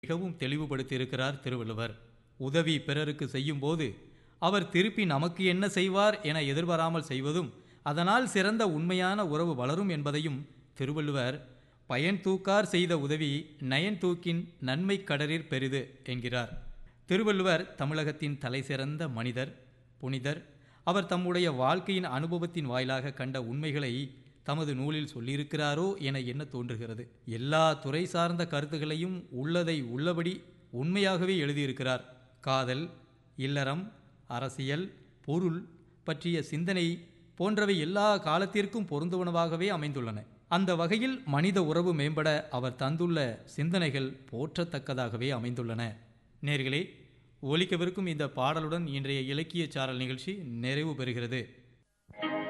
மிகவும் தெளிவுபடுத்தியிருக்கிறார் திருவள்ளுவர் உதவி பிறருக்கு செய்யும்போது அவர் திருப்பி நமக்கு என்ன செய்வார் என எதிர்பாராமல் செய்வதும் அதனால் சிறந்த உண்மையான உறவு வளரும் என்பதையும் திருவள்ளுவர் பயன் தூக்கார் செய்த உதவி நயன் தூக்கின் நன்மை கடரிற் பெரிது என்கிறார் திருவள்ளுவர் தமிழகத்தின் தலைசிறந்த மனிதர் புனிதர் அவர் தம்முடைய வாழ்க்கையின் அனுபவத்தின் வாயிலாக கண்ட உண்மைகளை தமது நூலில் சொல்லியிருக்கிறாரோ என எண்ண தோன்றுகிறது எல்லா துறை சார்ந்த கருத்துகளையும் உள்ளதை உள்ளபடி உண்மையாகவே எழுதியிருக்கிறார் காதல் இல்லறம் அரசியல் பொருள் பற்றிய சிந்தனை போன்றவை எல்லா காலத்திற்கும் பொருந்துவனவாகவே அமைந்துள்ளன அந்த வகையில் மனித உறவு மேம்பட அவர் தந்துள்ள சிந்தனைகள் போற்றத்தக்கதாகவே அமைந்துள்ளன நேர்களே ஒலிக்கவிருக்கும் இந்த பாடலுடன் இன்றைய இலக்கிய சாரல் நிகழ்ச்சி நிறைவு பெறுகிறது